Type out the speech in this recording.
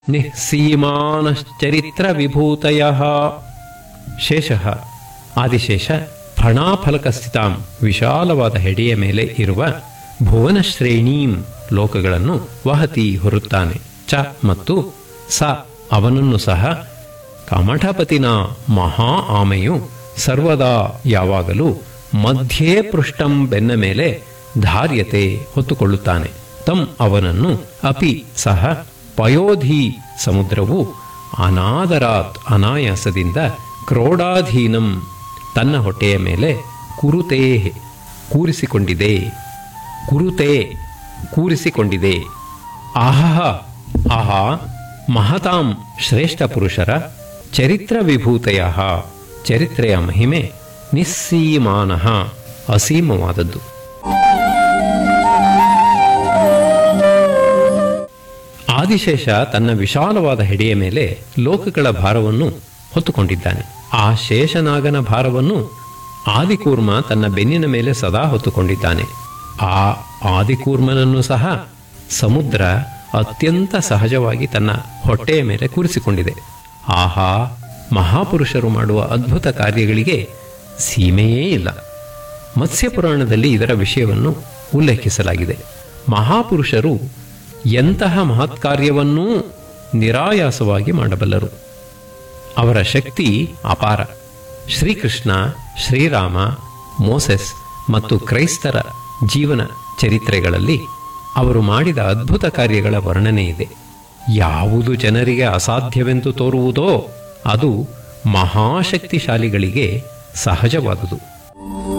ನಿಸ್ಸೀಮಾನಶ್ಚರಿತ್ರವಿಭೂತಯಃ ಶೇಷಃ ಆದಿಶೇಷ ಫಣಾಫಲಕಸ್ಥಿತಾಂ ವಿಶಾಲವಾದ ಹೆಡೆಯ ಮೇಲೆ ಇರುವ ಭುವನಶ್ರೇಣೀಂ ಲೋಕಗಳನ್ನು ವಹತಿ ಹೊರುತ್ತಾನೆ ಚ ಮತ್ತು ಸ ಅವನನ್ನು ಸಹ ಕಮಠಪತಿನ ಮಹಾ ಆಮೆಯು ಸರ್ವದಾ ಯಾವಾಗಲೂ ಮಧ್ಯೆ ಪೃಷ್ಠಂ ಬೆನ್ನ ಮೇಲೆ ಧಾರ್ಯತೆ ಹೊತ್ತುಕೊಳ್ಳುತ್ತಾನೆ ತಂ ಅವನನ್ನು ಅಪಿ ಸಹ ಪಯೋಧಿ ಸಮುದ್ರವು ಅನಾದರಾತ್ ಅನಾಯಾಸದಿಂದ ಕ್ರೋಡಾಧೀನಂ ತನ್ನ ಹೊಟ್ಟೆಯ ಮೇಲೆ ಕುರುತೇ ಕೂರಿಸಿಕೊಂಡಿದೆ ಕುರುತೆ ಕೂರಿಸಿಕೊಂಡಿದೆ ಆಹಹ ಆಹಾ ಮಹತಾಂ ಶ್ರೇಷ್ಠ ಪುರುಷರ ಚರಿತ್ರ ವಿಭೂತೆಯ ಚರಿತ್ರೆಯ ಮಹಿಮೆ ನಿಸ್ಸೀಮಾನ ಅಸೀಮವಾದದ್ದು ಆದಿಶೇಷ ತನ್ನ ವಿಶಾಲವಾದ ಹೆಡೆಯ ಮೇಲೆ ಲೋಕಗಳ ಭಾರವನ್ನು ಹೊತ್ತುಕೊಂಡಿದ್ದಾನೆ ಆ ಶೇಷನಾಗನ ಭಾರವನ್ನು ಆದಿಕೂರ್ಮ ತನ್ನ ಬೆನ್ನಿನ ಮೇಲೆ ಸದಾ ಹೊತ್ತುಕೊಂಡಿದ್ದಾನೆ ಆ ಆದಿಕೂರ್ಮನನ್ನು ಸಹ ಸಮುದ್ರ ಅತ್ಯಂತ ಸಹಜವಾಗಿ ತನ್ನ ಹೊಟ್ಟೆಯ ಮೇಲೆ ಕೂರಿಸಿಕೊಂಡಿದೆ ಆಹಾ ಮಹಾಪುರುಷರು ಮಾಡುವ ಅದ್ಭುತ ಕಾರ್ಯಗಳಿಗೆ ಸೀಮೆಯೇ ಇಲ್ಲ ಮತ್ಸ್ಯಪುರಾಣದಲ್ಲಿ ಇದರ ವಿಷಯವನ್ನು ಉಲ್ಲೇಖಿಸಲಾಗಿದೆ ಮಹಾಪುರುಷರು ಎಂತಹ ಮಹತ್ಕಾರ್ಯವನ್ನೂ ನಿರಾಯಾಸವಾಗಿ ಮಾಡಬಲ್ಲರು ಅವರ ಶಕ್ತಿ ಅಪಾರ ಶ್ರೀಕೃಷ್ಣ ಶ್ರೀರಾಮ ಮೋಸೆಸ್ ಮತ್ತು ಕ್ರೈಸ್ತರ ಜೀವನ ಚರಿತ್ರೆಗಳಲ್ಲಿ ಅವರು ಮಾಡಿದ ಅದ್ಭುತ ಕಾರ್ಯಗಳ ವರ್ಣನೆ ಇದೆ ಯಾವುದು ಜನರಿಗೆ ಅಸಾಧ್ಯವೆಂದು ತೋರುವುದೋ ಅದು ಮಹಾಶಕ್ತಿಶಾಲಿಗಳಿಗೆ ಸಹಜವಾದುದು